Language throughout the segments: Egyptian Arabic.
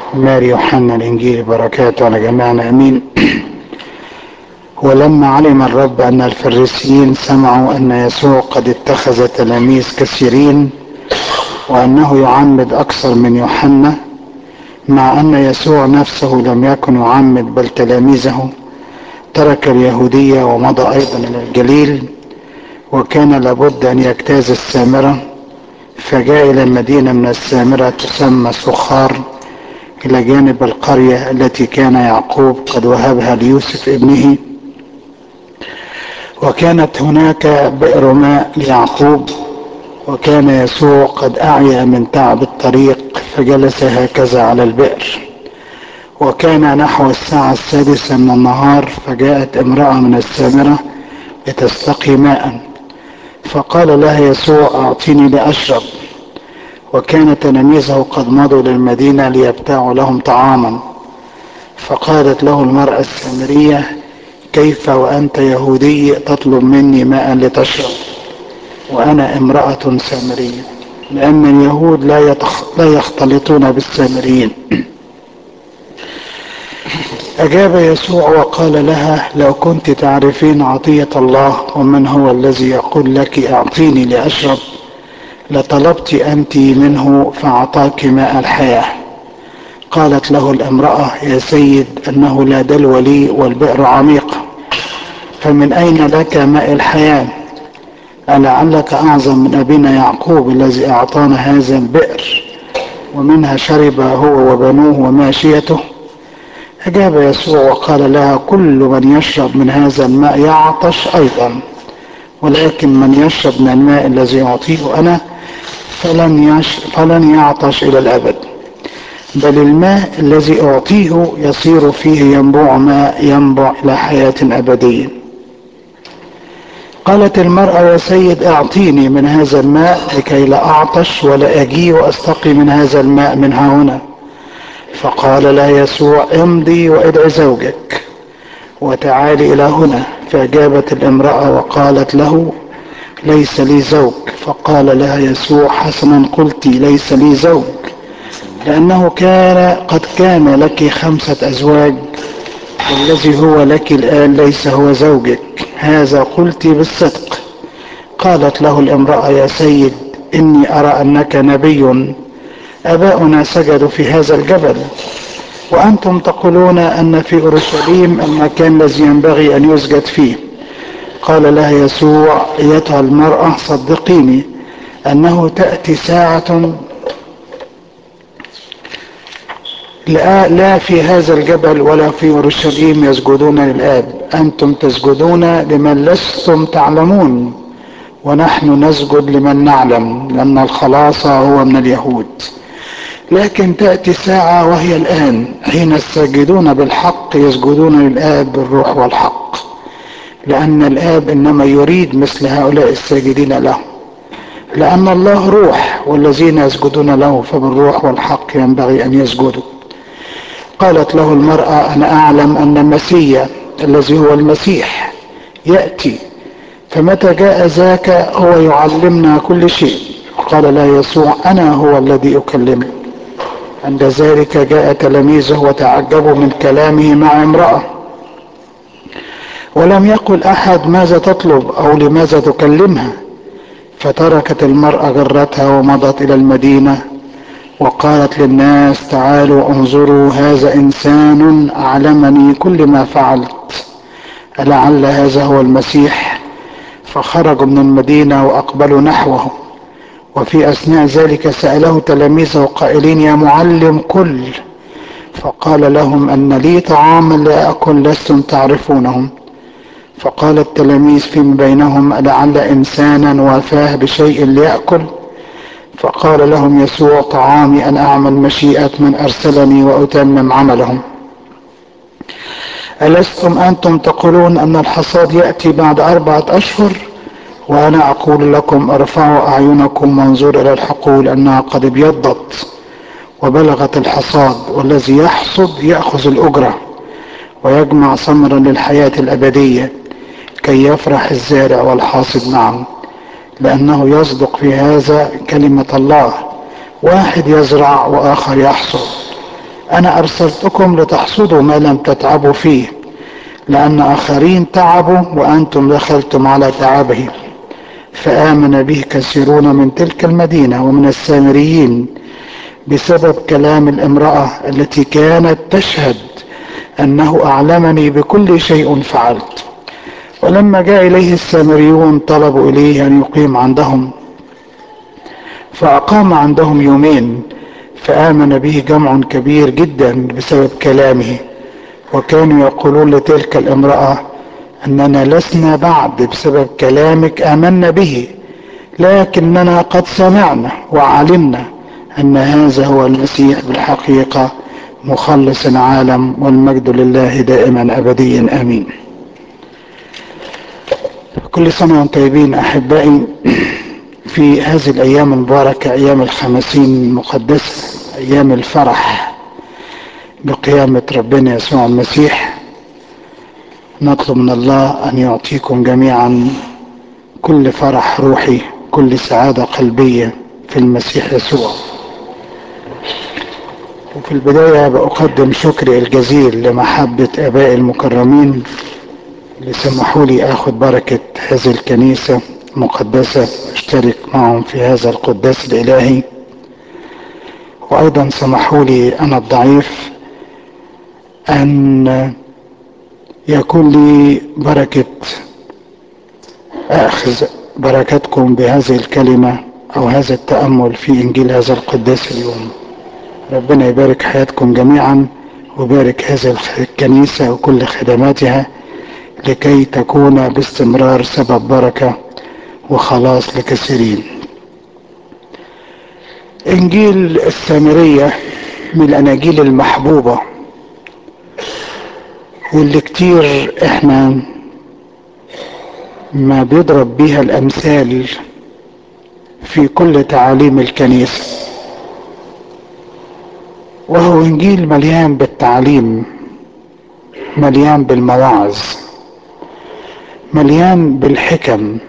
ماري يوحنا الإنجيل بركاته على جميعنا أمين ولما علم الرب أن الفريسيين سمعوا أن يسوع قد اتخذ تلاميذ كثيرين وأنه يعمد أكثر من يوحنا مع أن يسوع نفسه لم يكن يعمد بل تلاميذه ترك اليهودية ومضى أيضا إلى الجليل وكان لابد أن يجتاز السامرة فجاء إلى المدينة من السامرة تسمى سخار إلى جانب القرية التي كان يعقوب قد وهبها ليوسف ابنه وكانت هناك بئر ماء ليعقوب وكان يسوع قد أعيا من تعب الطريق فجلس هكذا على البئر وكان نحو الساعة السادسة من النهار فجاءت امرأة من السامرة لتستقي ماء فقال لها يسوع أعطيني لأشرب وكان تلاميذه قد مضوا للمدينة ليبتاعوا لهم طعاما فقالت له المرأة السامرية كيف وأنت يهودي تطلب مني ماء لتشرب وأنا امرأة سامرية لأن اليهود لا, يتخ... لا يختلطون بالسامريين أجاب يسوع وقال لها لو كنت تعرفين عطية الله ومن هو الذي يقول لك أعطيني لأشرب لطلبت أنت منه فأعطاك ماء الحياة قالت له الامرأة يا سيد أنه لا دلو لي والبئر عميق فمن أين لك ماء الحياة ألعلك أعظم من أبينا يعقوب الذي أعطانا هذا البئر ومنها شرب هو وبنوه وماشيته أجاب يسوع وقال لها كل من يشرب من هذا الماء يعطش أيضا ولكن من يشرب من الماء الذي أعطيه أنا فلن, يش... فلن يعطش إلى الأبد بل الماء الذي أعطيه يصير فيه ينبوع ماء ينبع إلى حياة أبدية قالت المرأة يا سيد أعطيني من هذا الماء لكي لا أعطش ولا أجي وأستقي من هذا الماء من هنا فقال لها يسوع امضي وادع زوجك وتعالي إلى هنا فأجابت الامرأة وقالت له ليس لي زوج فقال لها يسوع حسنا قلت ليس لي زوج لأنه كان قد كان لك خمسة أزواج والذي هو لك الآن ليس هو زوجك هذا قلت بالصدق قالت له الامرأة يا سيد إني أرى أنك نبي أباؤنا سجدوا في هذا الجبل وأنتم تقولون أن في أورشليم المكان الذي ينبغي أن يسجد فيه قال لها يسوع أيتها المرأة صدقيني أنه تأتي ساعة لا, لا في هذا الجبل ولا في أورشليم يسجدون للآب أنتم تسجدون لمن لستم تعلمون ونحن نسجد لمن نعلم لأن الخلاص هو من اليهود لكن تأتي ساعة وهي الآن حين الساجدون بالحق يسجدون للآب بالروح والحق لأن الآب إنما يريد مثل هؤلاء الساجدين له لأن الله روح والذين يسجدون له فبالروح والحق ينبغي أن يسجدوا قالت له المرأة أنا أعلم أن المسيح الذي هو المسيح يأتي فمتى جاء ذاك هو يعلمنا كل شيء قال لا يسوع أنا هو الذي أكلمك عند ذلك جاء تلاميذه وتعجبوا من كلامه مع امرأة ولم يقل أحد ماذا تطلب أو لماذا تكلمها فتركت المرأة غرتها ومضت إلى المدينة وقالت للناس تعالوا انظروا هذا إنسان أعلمني كل ما فعلت ألعل هذا هو المسيح فخرجوا من المدينة وأقبلوا نحوه وفي أثناء ذلك سأله تلاميذه قائلين يا معلم كل فقال لهم أن لي طعاما لا أكل لستم تعرفونهم فقال التلاميذ فيما بينهم لعل إنسانا وافاه بشيء ليأكل فقال لهم يسوع طعامي أن أعمل مشيئة من أرسلني وأتمم عملهم ألستم أنتم تقولون أن الحصاد يأتي بعد أربعة أشهر وأنا أقول لكم ارفعوا أعينكم وانظروا إلى الحقول أنها قد ابيضت وبلغت الحصاد والذي يحصد يأخذ الأجرة ويجمع ثمرا للحياة الأبدية كي يفرح الزارع والحاصد معا لأنه يصدق في هذا كلمة الله واحد يزرع وآخر يحصد انا ارسلتكم لتحصدوا ما لم تتعبوا فيه لان اخرين تعبوا وانتم دخلتم على تعبهم فامن به كثيرون من تلك المدينه ومن السامريين بسبب كلام الامراه التي كانت تشهد انه اعلمني بكل شيء فعلت ولما جاء اليه السامريون طلبوا اليه ان يقيم عندهم فاقام عندهم يومين فامن به جمع كبير جدا بسبب كلامه وكانوا يقولون لتلك الامراه اننا لسنا بعد بسبب كلامك امنا به لكننا قد سمعنا وعلمنا ان هذا هو المسيح بالحقيقه مخلص العالم والمجد لله دائما ابديا امين كل سنه وانتم طيبين احبائي في هذه الايام المباركه ايام الخمسين المقدسه ايام الفرح بقيامه ربنا يسوع المسيح نطلب من الله ان يعطيكم جميعا كل فرح روحي كل سعاده قلبيه في المسيح يسوع وفي البداية بأقدم شكري الجزيل لمحبة آباء المكرمين اللي سمحوا لي أخذ بركة هذه الكنيسة المقدسة أشترك معهم في هذا القداس الإلهي وأيضا سمحوا لي أنا الضعيف أن يكون لي بركة أخذ بركتكم بهذه الكلمة أو هذا التأمل في إنجيل هذا القداس اليوم ربنا يبارك حياتكم جميعا ويبارك هذه الكنيسة وكل خدماتها لكي تكون باستمرار سبب بركة وخلاص لكثيرين انجيل السامرية من الاناجيل المحبوبة واللي كتير احنا ما بيضرب بيها الامثال في كل تعاليم الكنيسه وهو انجيل مليان بالتعليم مليان بالمواعظ مليان بالحكم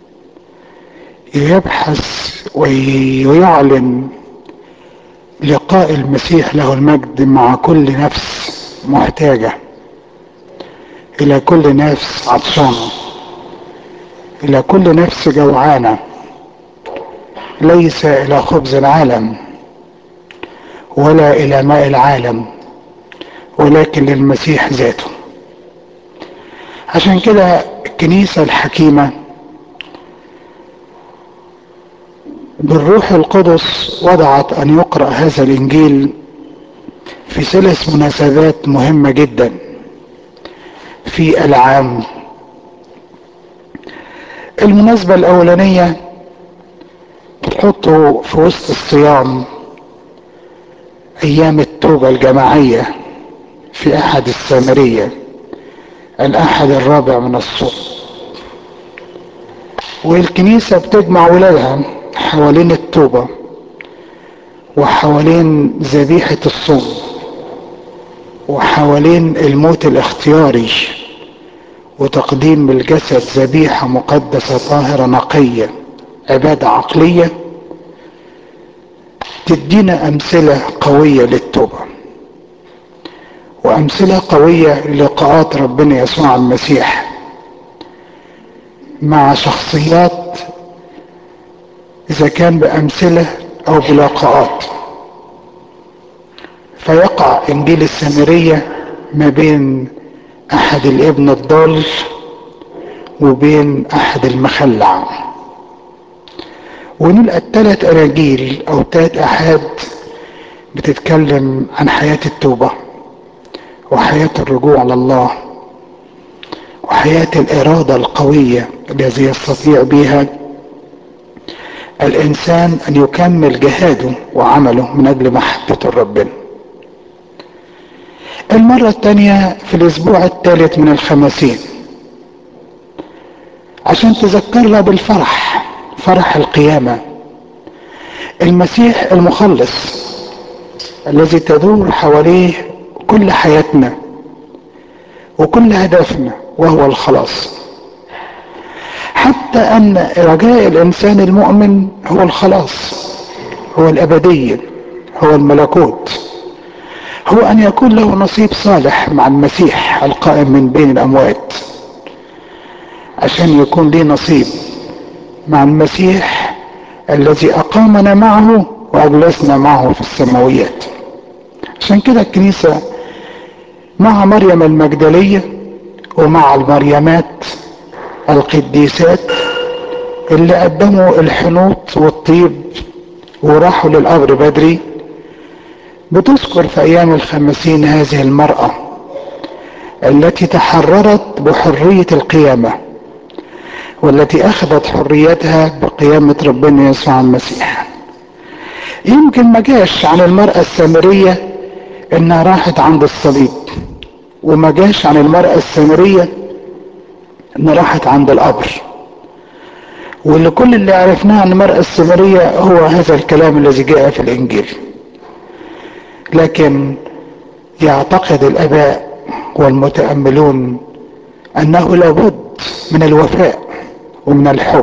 يبحث ويعلن لقاء المسيح له المجد مع كل نفس محتاجة إلى كل نفس عطشانة إلى كل نفس جوعانة ليس إلى خبز العالم ولا الى ماء العالم ولكن للمسيح ذاته عشان كده الكنيسة الحكيمة بالروح القدس وضعت ان يقرأ هذا الانجيل في ثلاث مناسبات مهمة جدا في العام المناسبة الاولانية تحطه في وسط الصيام ايام التوبة الجماعية في احد السامرية الاحد الرابع من الصوم والكنيسة بتجمع ولادها حوالين التوبة وحوالين ذبيحة الصوم وحوالين الموت الاختياري وتقديم الجسد ذبيحة مقدسة طاهرة نقية عبادة عقلية تدينا امثلة قوية للتوبة وامثلة قوية للقاءات ربنا يسوع المسيح مع شخصيات اذا كان بامثلة او بلقاءات فيقع انجيل السامرية ما بين احد الابن الضال وبين احد المخلع ونلقى التلات اناجيل او تلات احاد بتتكلم عن حياة التوبة وحياة الرجوع لله وحياة الارادة القوية الذي يستطيع بها الانسان ان يكمل جهاده وعمله من اجل محبة ربنا المرة الثانية في الاسبوع الثالث من الخمسين عشان تذكرنا بالفرح فرح القيامة المسيح المخلص الذي تدور حواليه كل حياتنا وكل هدفنا وهو الخلاص حتى ان رجاء الانسان المؤمن هو الخلاص هو الابدية هو الملكوت هو ان يكون له نصيب صالح مع المسيح القائم من بين الاموات عشان يكون لي نصيب مع المسيح الذي اقامنا معه واجلسنا معه في السماويات عشان كده الكنيسة مع مريم المجدلية ومع المريمات القديسات اللي قدموا الحنوط والطيب وراحوا للقبر بدري بتذكر في ايام الخمسين هذه المرأة التي تحررت بحرية القيامة والتي اخذت حريتها بقيامة ربنا يسوع المسيح يمكن ما جاش عن المرأة السامرية انها راحت عند الصليب وما جاش عن المرأة السامرية انها راحت عند القبر واللي كل اللي عرفناه عن المرأة السامرية هو هذا الكلام الذي جاء في الانجيل لكن يعتقد الاباء والمتأملون انه لابد من الوفاء ومن الحب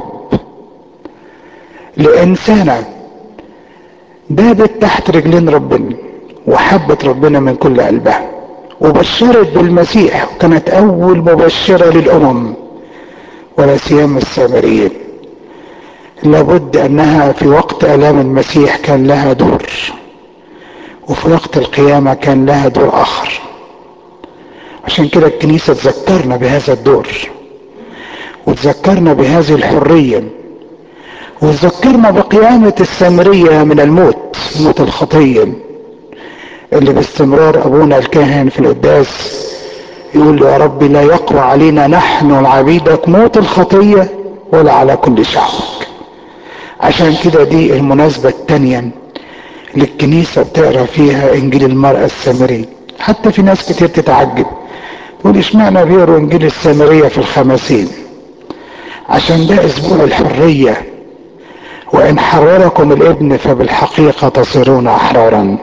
لانسانة دابت تحت رجلين ربنا وحبت ربنا من كل قلبها وبشرت بالمسيح وكانت اول مبشرة للامم ولا سيما السامريين لابد انها في وقت الام المسيح كان لها دور وفي وقت القيامة كان لها دور اخر عشان كده الكنيسة تذكرنا بهذا الدور وتذكرنا بهذه الحرية وتذكرنا بقيامة السامرية من الموت موت الخطية اللي باستمرار ابونا الكاهن في القداس يقول له يا رب لا يقوى علينا نحن عبيدك موت الخطية ولا على كل شعبك عشان كده دي المناسبة التانية للكنيسة بتقرا فيها انجيل المرأة السامرية حتى في ناس كتير تتعجب تقول اشمعنى بيقروا انجيل السامرية في الخمسين عشان ده اسبوع الحرية وان حرركم الابن فبالحقيقة تصيرون احرارا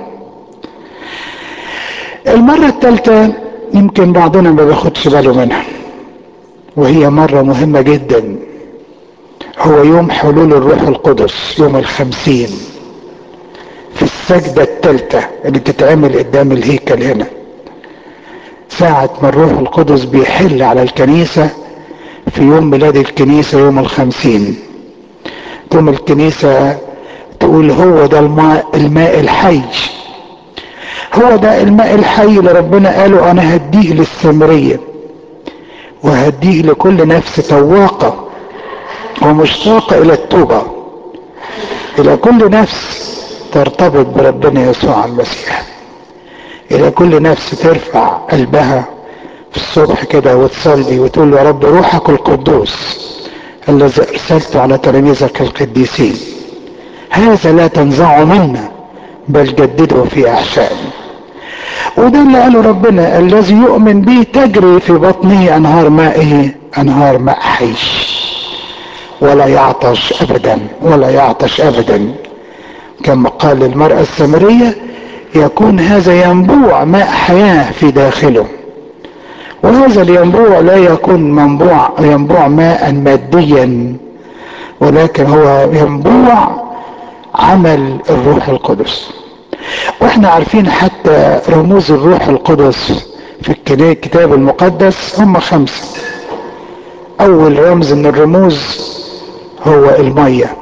المرة الثالثة يمكن بعضنا ما بياخدش باله منها وهي مرة مهمة جدا هو يوم حلول الروح القدس يوم الخمسين في السجدة الثالثة اللي بتتعمل قدام الهيكل هنا ساعة ما الروح القدس بيحل على الكنيسة في يوم ميلاد الكنيسة يوم الخمسين تقوم الكنيسة تقول هو ده الماء, الماء الحي هو ده الماء الحي اللي ربنا قاله انا هديه للسامرية وهديه لكل نفس تواقة ومشتاقة الى التوبة الى كل نفس ترتبط بربنا يسوع المسيح الى كل نفس ترفع قلبها في الصبح كده وتصلي وتقول له يا رب روحك القدوس الذي ارسلته على تلاميذك القديسين هذا لا تنزعه منا بل جدده في احشائنا وده اللي قاله ربنا الذي يؤمن به تجري في بطنه انهار مائه انهار ماء حي ولا يعطش ابدا ولا يعطش ابدا كما قال للمرأة السامرية يكون هذا ينبوع ماء حياة في داخله وهذا الينبوع لا يكون منبوع ينبوع ماء ماديا ولكن هو ينبوع عمل الروح القدس واحنا عارفين حتى رموز الروح القدس في الكتاب المقدس هم خمسة اول رمز من الرموز هو المية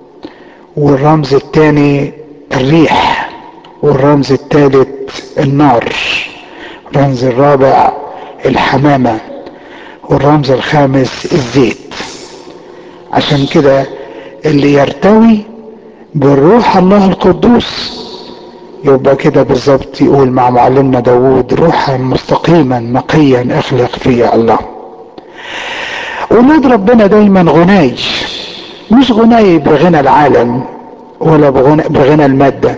والرمز الثاني الريح والرمز الثالث النار الرمز الرابع الحمامة والرمز الخامس الزيت عشان كده اللي يرتوي بالروح الله القدوس يبقى كده بالظبط يقول مع معلمنا داوود روحا مستقيما نقيا اخلق في الله ولاد ربنا دايما غناي مش غناي بغنى العالم ولا بغنى, بغنى المادة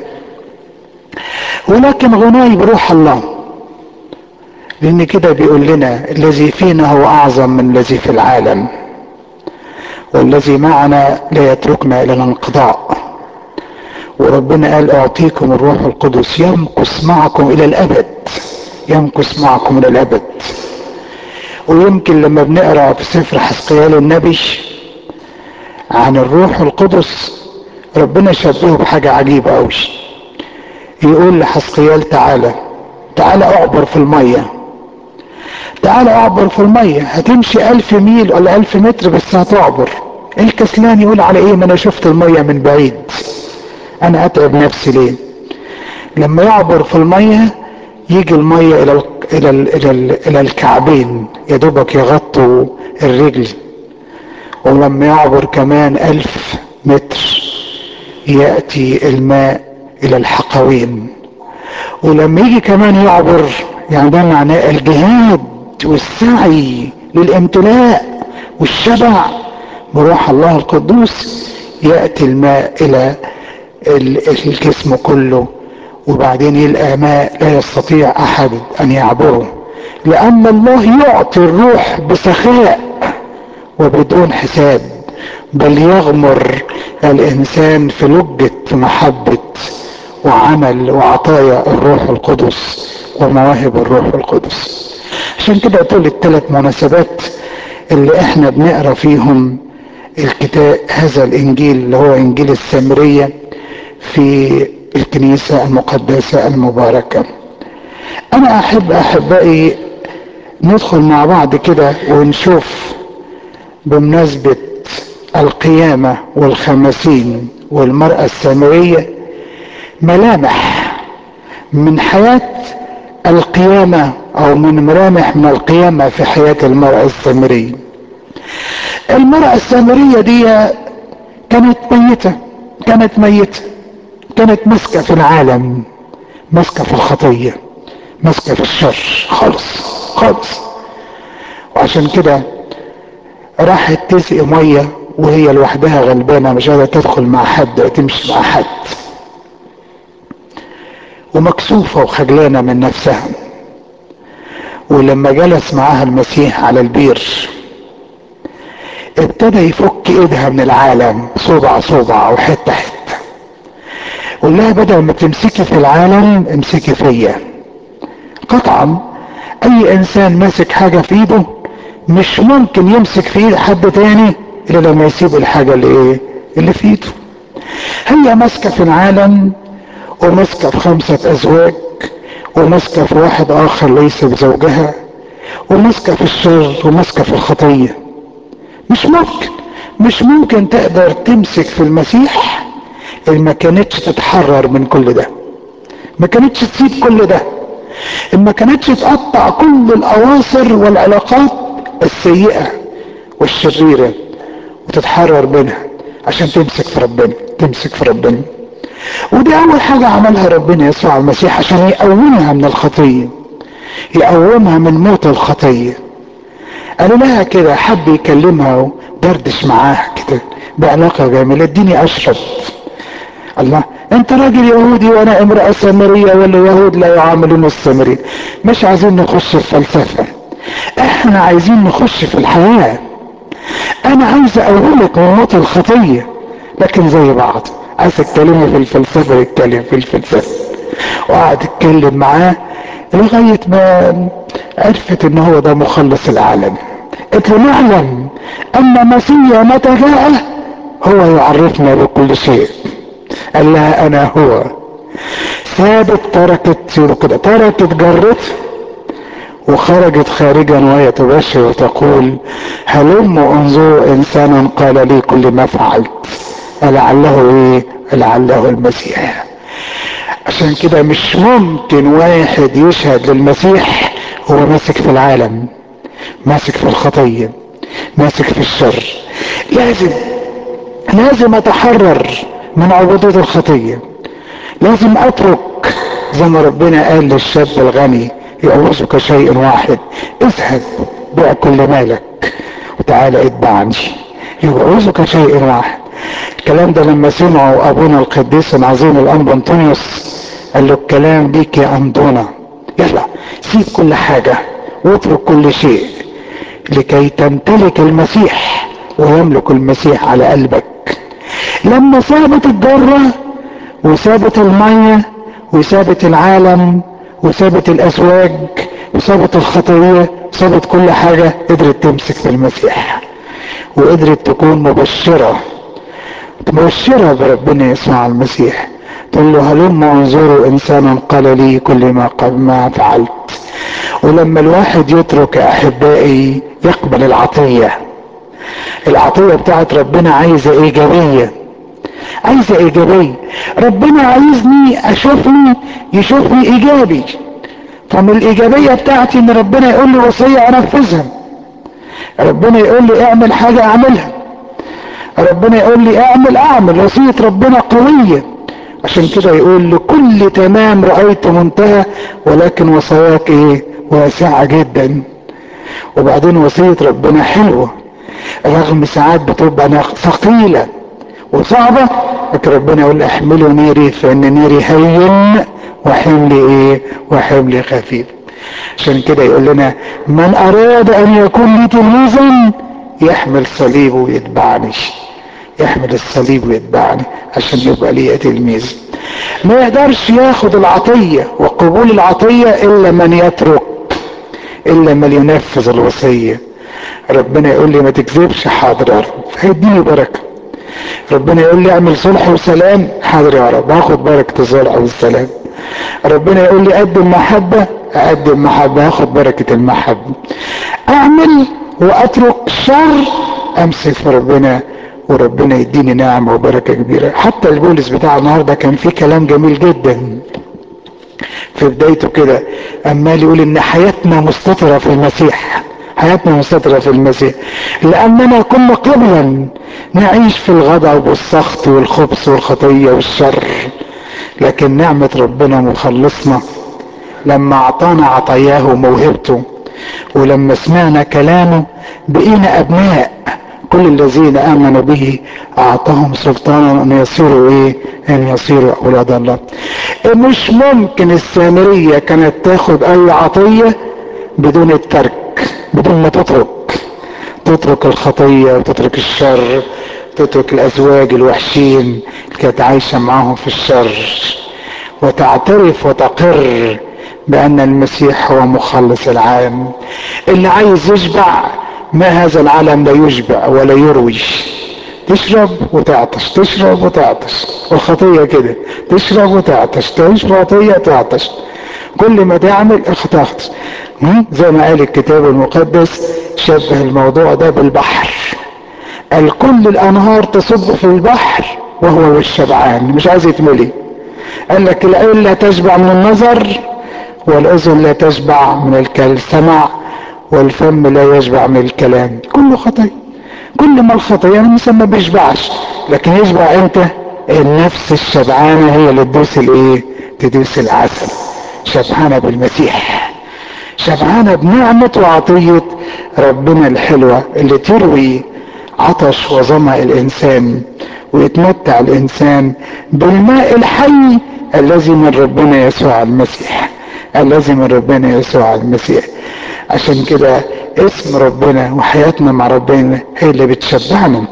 ولكن غناي بروح الله لان كده بيقول لنا الذي فينا هو اعظم من الذي في العالم والذي معنا لا يتركنا الى الانقضاء وربنا قال اعطيكم الروح القدس يمكث معكم الى الابد يمكث معكم الى الابد ويمكن لما بنقرا في سفر حسقيال النبي عن الروح القدس ربنا شبهه بحاجة عجيبة قوي يقول لحسقيال تعالى تعالى اعبر في المية تعالى اعبر في المية هتمشي الف ميل ولا الف متر بس هتعبر الكسلان يقول على ايه ما انا شفت المية من بعيد انا اتعب نفسي ليه لما يعبر في المية يجي المية الى ال الى ال الى, ال إلى الكعبين يا دوبك يغطوا الرجل ولما يعبر كمان الف متر يأتي الماء الى الحقوين ولما يجي كمان يعبر يعني ده معناه الجهاد والسعي للامتلاء والشبع بروح الله القدوس يأتي الماء الى الجسم كله وبعدين يلقى ماء لا يستطيع احد ان يعبره لان الله يعطي الروح بسخاء وبدون حساب بل يغمر الانسان في لجة محبة وعمل وعطايا الروح القدس ومواهب الروح القدس عشان كده طول الثلاث مناسبات اللي احنا بنقرا فيهم الكتاب هذا الانجيل اللي هو انجيل السامريه في الكنيسة المقدسة المباركة انا احب احبائي ندخل مع بعض كده ونشوف بمناسبة القيامة والخمسين والمرأة السامرية ملامح من حياة القيامة او من ملامح من القيامة في حياة المرأة السامرية المرأة السامرية دي كانت ميتة كانت ميتة كانت ماسكة في العالم ماسكة في الخطية ماسكة في الشر خالص خالص وعشان كده راحت تسقي مية وهي لوحدها غلبانة مش قادرة تدخل مع حد أو تمشي مع حد ومكسوفة وخجلانة من نفسها ولما جلس معاها المسيح على البير ابتدى يفك ايدها من العالم صوبع صوبع او حته حته قول لها بدل ما تمسكي في العالم امسكي فيا قطعا اي انسان ماسك حاجه في ايده مش ممكن يمسك في ايد حد تاني الا لما يسيب الحاجه اللي ايه اللي في ايده هي ماسكه في العالم وماسكه في خمسه ازواج وماسكه في واحد اخر ليس بزوجها وماسكه في الشر وماسكه في الخطيه مش ممكن مش ممكن تقدر تمسك في المسيح ما كانتش تتحرر من كل ده ما كانتش تسيب كل ده ما كانتش تقطع كل الاواصر والعلاقات السيئة والشريرة وتتحرر منها عشان تمسك في ربنا تمسك في ربنا ودي اول حاجة عملها ربنا يسوع المسيح عشان يقومها من الخطية يقومها من موت الخطية قالوا لها كده حب يكلمها ودردش معاها كده بعلاقة جميلة اديني اشرب الله انت راجل يهودي وانا امرأة سامرية واليهود لا يعاملون السامريين مش عايزين نخش في فلسفة احنا عايزين نخش في الحياة انا عايز اقولك من موت الخطية لكن زي بعض عايز اتكلمي في الفلسفة يتكلم في الفلسفة وقعد يتكلم معاه لغاية ما عرفت ان هو ده مخلص العالم قلت له نعلم ان مسيح متى جاء هو يعرفنا بكل شيء قال لها انا هو ثابت تركت كده تركت جرت وخرجت خارجا وهي تبشر وتقول هلم انظروا انسانا قال لي كل ما فعلت لعله ايه لعله المسيح عشان كده مش ممكن واحد يشهد للمسيح هو ماسك في العالم ماسك في الخطية ماسك في الشر لازم لازم اتحرر من عبودية الخطية لازم اترك زي ما ربنا قال للشاب الغني يعوزك شيء واحد اذهب بيع كل مالك وتعالى اتبعني يعوزك شيء واحد الكلام ده لما سمعوا ابونا القديس العظيم الانبا انطونيوس قال له الكلام ليك يا امدونا يلا سيب كل حاجة واترك كل شيء لكي تمتلك المسيح ويملك المسيح على قلبك لما سابت الجرة وسابت المية وسابت العالم وسابت الازواج وسابت الخطية وسابت كل حاجة قدرت تمسك في المسيح وقدرت تكون مبشرة مبشرة بربنا يسوع المسيح تقول له هلم انظروا انسانا قال لي كل ما قد ما فعلت ولما الواحد يترك احبائي يقبل العطيه العطيه بتاعت ربنا عايزه ايجابيه عايزه ايجابيه ربنا عايزني اشوفني يشوفني ايجابي فمن الايجابيه بتاعتي ان ربنا يقول لي وصيه انفذها ربنا يقول لي اعمل حاجه اعملها ربنا يقول لي اعمل اعمل وصيه ربنا قويه عشان كده يقول لكل تمام رأيت منتهى ولكن وصاياك ايه واسعة جدا وبعدين وصية ربنا حلوة رغم ساعات بتبقى ثقيلة وصعبة لكن ربنا يقول احملوا نيري فان نيري هين وحملي ايه وحملي خفيف عشان كده يقول لنا من اراد ان يكون لي تلميذا يحمل صليبه ويتبعني يحمل الصليب ويتبعني عشان يبقى لي تلميذ ما يقدرش ياخد العطية وقبول العطية الا من يترك الا من ينفذ الوصية ربنا يقول لي ما تكذبش حاضر يا رب هيديني بركة ربنا يقول لي اعمل صلح وسلام حاضر يا رب هاخد بركة الصلح والسلام ربنا يقول لي قدم محبة اقدم محبة هاخد بركة المحبة اعمل واترك شر امسك في ربنا وربنا يديني نعمة وبركة كبيرة حتى البولس بتاع النهاردة كان فيه كلام جميل جدا في بدايته كده عمال يقول ان حياتنا مستترة في المسيح حياتنا مستترة في المسيح لاننا كنا قبلا نعيش في الغضب والسخط والخبث والخطية والشر لكن نعمة ربنا مخلصنا لما اعطانا عطاياه وموهبته ولما سمعنا كلامه بقينا ابناء كل الذين امنوا به اعطاهم سلطانا ان يصيروا ايه ان يصيروا اولاد الله مش ممكن السامرية كانت تاخد اي عطية بدون الترك بدون ما تترك تترك الخطية وتترك الشر تترك الازواج الوحشين اللي كانت عايشة معاهم في الشر وتعترف وتقر بان المسيح هو مخلص العالم اللي عايز يشبع ما هذا العالم لا يشبع ولا يروي تشرب وتعطش تشرب وتعطش والخطية كده تشرب وتعطش تشرب خطية تعطش كل ما تعمل تعطش زي ما قال الكتاب المقدس شبه الموضوع ده بالبحر قال كل الانهار تصب في البحر وهو مش شبعان مش عايز يتملي قال لك العين لا تشبع من النظر والاذن لا تشبع من السمع والفم لا يشبع من الكلام كله خطية كل ما الخطية الانسان ما بيشبعش لكن يشبع امتى النفس الشبعانة هي اللي تدوس الايه تدوس العسل شبعانة بالمسيح شبعانة بنعمة وعطية ربنا الحلوة اللي تروي عطش وظمأ الانسان ويتمتع الانسان بالماء الحي الذي من ربنا يسوع المسيح الذي من ربنا يسوع المسيح عشان كده اسم ربنا وحياتنا مع ربنا هي اللي بتشبعنا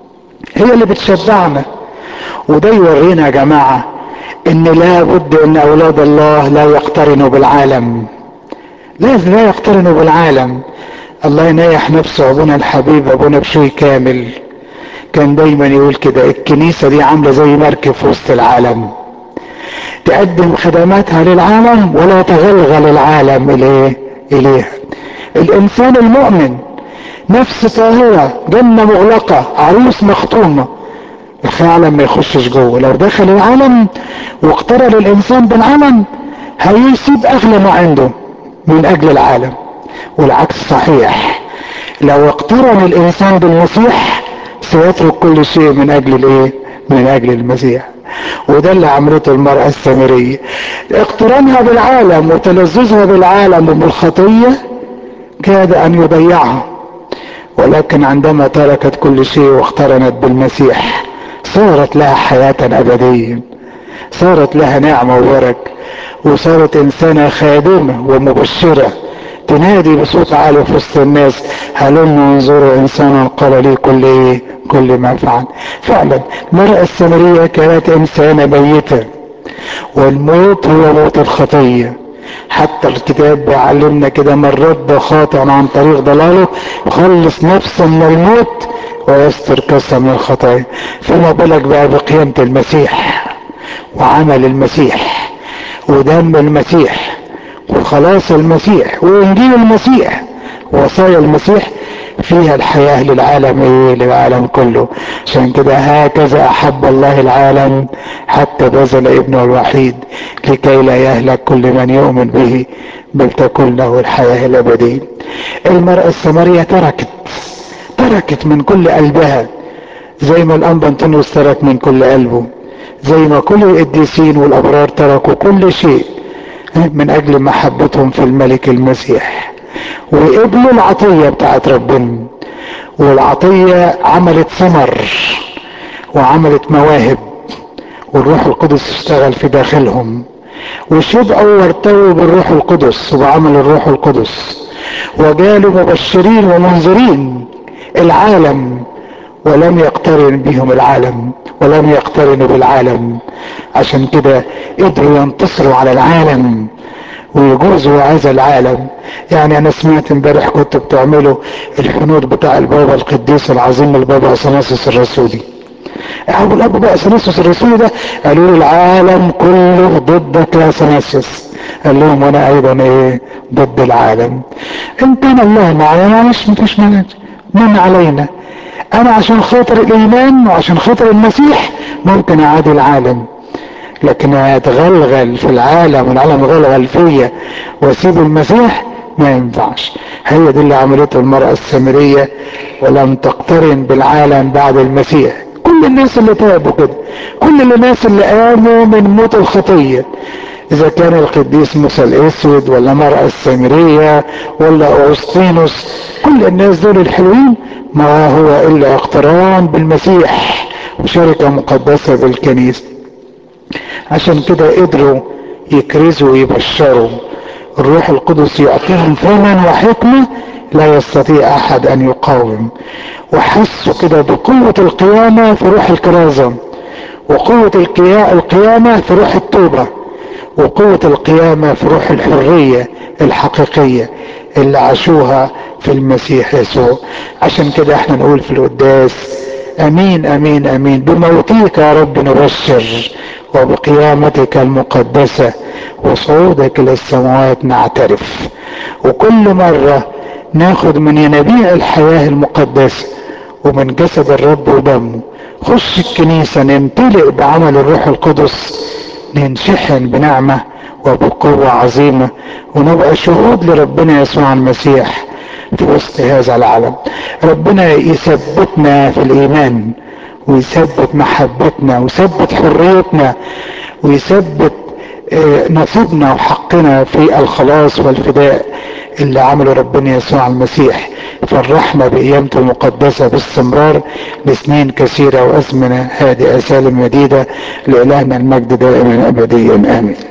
هي اللي بتشبعنا وده يورينا يا جماعة ان لا بد ان اولاد الله لا يقترنوا بالعالم لازم لا يقترنوا بالعالم الله ينيح نفسه ابونا الحبيب ابونا بشوي كامل كان دايما يقول كده الكنيسة دي عاملة زي مركب في وسط العالم تقدم خدماتها للعالم ولا تغلغل العالم اليه اليها الانسان المؤمن نفس طاهرة جنة مغلقة عروس مختومة العالم ما يخشش جوه لو دخل العالم واقترن الانسان بالعالم هيسيب اغلى ما عنده من اجل العالم والعكس صحيح لو اقترن الانسان بالمسيح سيترك كل شيء من اجل الايه من اجل المسيح وده اللي عملته المرأة السامرية اقترانها بالعالم وتلذذها بالعالم وبالخطية كاد ان يضيعها ولكن عندما تركت كل شيء واقترنت بالمسيح صارت لها حياة ابدية صارت لها نعمة وبرك وصارت انسانة خادمة ومبشرة تنادي بصوت عالي في وسط الناس هلم انظروا انسانا قال لي كل ايه كل ما فعل فعلا المرأة السامرية كانت انسانة ميتة والموت هو موت الخطية حتى الكتاب بيعلمنا كده من رد خاطئا عن طريق ضلاله يخلص نفسه من الموت ويستر كسر من الخطايا فما بالك بقى بقيامة المسيح وعمل المسيح ودم المسيح وخلاص المسيح وانجيل المسيح وصايا المسيح فيها الحياة للعالم ايه للعالم كله عشان كده هكذا احب الله العالم حتى بذل ابنه الوحيد لكي لا يهلك كل من يؤمن به بل تكون له الحياة الابدية المرأة السمرية تركت تركت من كل قلبها زي ما الانبا انطونيوس ترك من كل قلبه زي ما كل القديسين والابرار تركوا كل شيء من اجل محبتهم في الملك المسيح وقبلوا العطية بتاعت ربنا والعطية عملت ثمر وعملت مواهب والروح القدس اشتغل في داخلهم وشبعوا وارتووا بالروح القدس وبعمل الروح القدس وجالوا مبشرين ومنذرين العالم ولم يقترن بهم العالم ولم يقترنوا بالعالم عشان كده قدروا ينتصروا على العالم ويجوزوا هذا العالم يعني انا سمعت امبارح كنت بتعملوا الحنود بتاع البابا القديس العظيم البابا اثناسيوس الرسولي ابو الاب بقى اثناسيوس الرسولي ده قالوا له العالم كله ضدك يا اثناسيوس قال لهم وانا ايضا ايه ضد العالم ان كان الله معنا معلش مفيش من علينا انا عشان خاطر الايمان وعشان خاطر المسيح ممكن اعادي العالم لكن اتغلغل في العالم والعالم غلغل فيا واسيب المسيح ما ينفعش هي دي اللي عملته المرأة السامرية ولم تقترن بالعالم بعد المسيح كل الناس اللي تابوا كده كل الناس اللي قاموا من موت الخطية اذا كان القديس موسى الاسود ولا مرأة السامرية ولا اغسطينوس كل الناس دول الحلوين ما هو الا اقتران بالمسيح وشركة مقدسة بالكنيسة عشان كده قدروا يكرزوا ويبشروا الروح القدس يعطيهم فهما وحكمة لا يستطيع احد ان يقاوم وحسوا كده بقوة القيامة في روح الكرازة وقوة القيامة في روح التوبة وقوة القيامة في روح الحرية الحقيقية اللي عاشوها في المسيح يسوع عشان كده احنا نقول في القداس امين امين امين بموتك يا رب نبشر وبقيامتك المقدسة وصعودك الى السماوات نعترف وكل مرة ناخد من ينابيع الحياة المقدسة ومن جسد الرب ودمه خش الكنيسة نمتلئ بعمل الروح القدس ننشحن بنعمة وبقوة عظيمة ونبقى شهود لربنا يسوع المسيح في وسط هذا العالم ربنا يثبتنا في الإيمان ويثبت محبتنا ويثبت حريتنا ويثبت نصيبنا وحقنا في الخلاص والفداء اللي عمله ربنا يسوع المسيح فرحنا بقيامته المقدسة باستمرار لسنين كثيرة وأزمنة هادئة سالم مديدة لإلهنا المجد دائما أبديا آمين